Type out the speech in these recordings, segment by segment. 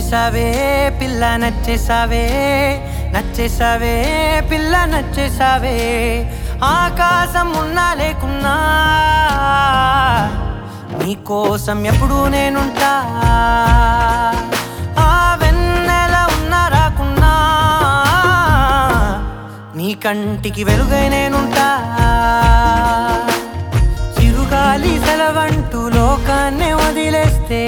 నచ్చేసావే పిల్ల నచ్చేసావే నచ్చేసావే పిల్ల నచ్చేసావే ఆకాశం ఉన్నా లేకున్నా నీకోసం ఎప్పుడు నేనుంటా ఆ వెన్నెల ఉన్నా రాకున్నా నీ కంటికి వెలుగై నేనుంటా చిరుగాలి సెలవంటూ లోకాన్నే వదిలేస్తే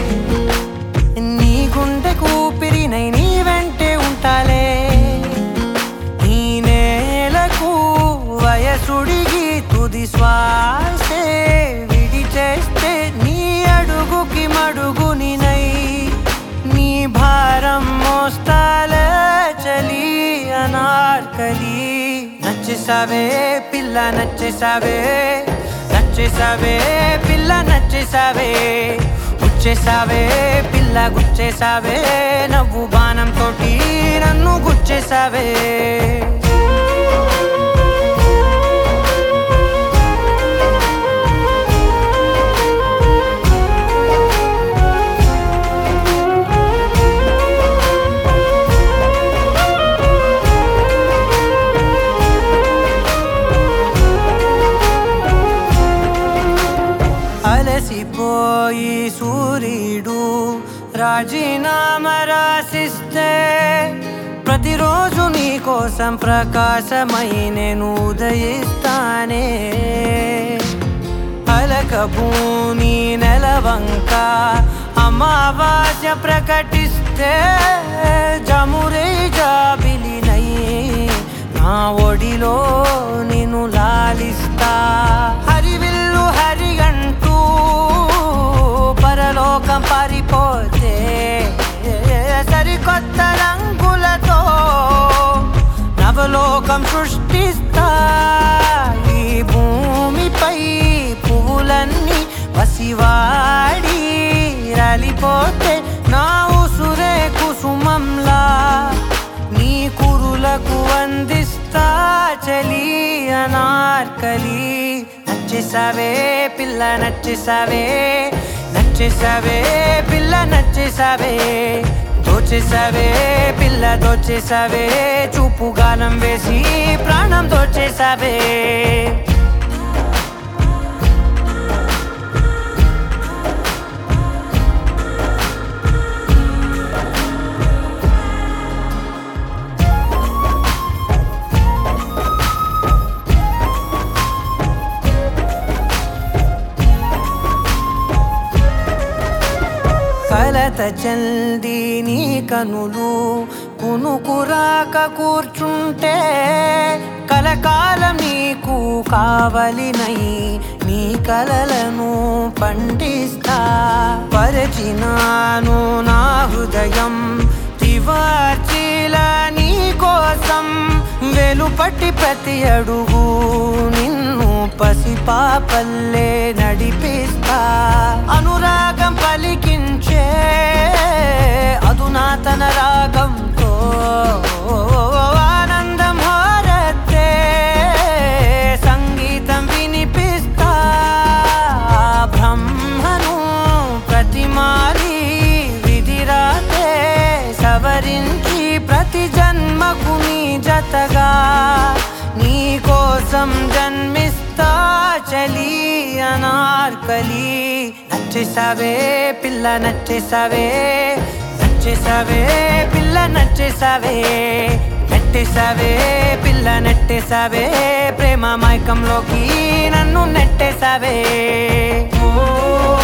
నీ గుండె కూపిరినై నీ వెంటే ఉంటాలే ఈ నేలకు వయసుడిగి తుది శ్వాసే విడిచేస్తే నీ అడుగుకి మడుగునినై నీ భారం మోస్తాలే చలి అనార్కలి నచ్చేసావే పిల్ల నచ్చేసావే నచ్చేసావే పిల్ల నచ్చేసావే గుచ్చేసావే పిల్ల గుచ్చేసావే నవ్వు బాణం తోటి నన్ను గుచ్చేసావే అలసిపోయి సూర్యుడు రాజీనామా రాసిస్తే ప్రతిరోజు నీ కోసం ప్రకాశమై నేను ఉదయిస్తానే అలక భూమి నెలవంక అమావాస్య ప్రకటిస్తే జమురే జాబిలినై నా ఒడిలో నిన్ను లాలిస్తా హరివిల్లు హరిగంటూ పరలోకం పారిపోతే సరికొత్త రంగులతో నవలోకం సృష్టిస్తా ఈ భూమిపై పువ్వులన్నీ వసివాడి రాలిపోతే నా ఉసురే కుసుమంలా నీ కురులకు వందిస్తా చలి అనార్కలి నచ్చేసావే పిల్ల నచ్చేసావే నచ్చేసావే పిల్ల నచ్చేసావే దోచేసావే పిల్ల దోచేసావే చూపు గానం వేసి ప్రాణం దోచేసావే కలత చల్ది నీ కనులు కునుకురాక కూర్చుంటే కలకాలం నీకు కావలినై నీ కలలను పండిస్తా పరచినాను నా హృదయం తివార్చిల నీ కోసం వెలుపటి ప్రతి అడుగు నిన్ను పసిపాపల్లే నడిపిస్తా అనురాగం పలికించే అధునాతన రాగంతో ఆనందం హారతే సంగీతం వినిపిస్తా బ్రహ్మను ప్రతిమారి విధిరాతే సవరించి ప్రతి జన్మకు నీ జతగా నీ కోసం జన్మిస్తా చలి అనార్కలి నచ్చేసావే పిల్ల నచ్చేసావే నచ్చేసావే పిల్ల నచ్చేసావే నెట్టేసావే పిల్ల నెట్టేసావే ప్రేమ మైకంలోకి నన్ను నెట్టేసావే ఓ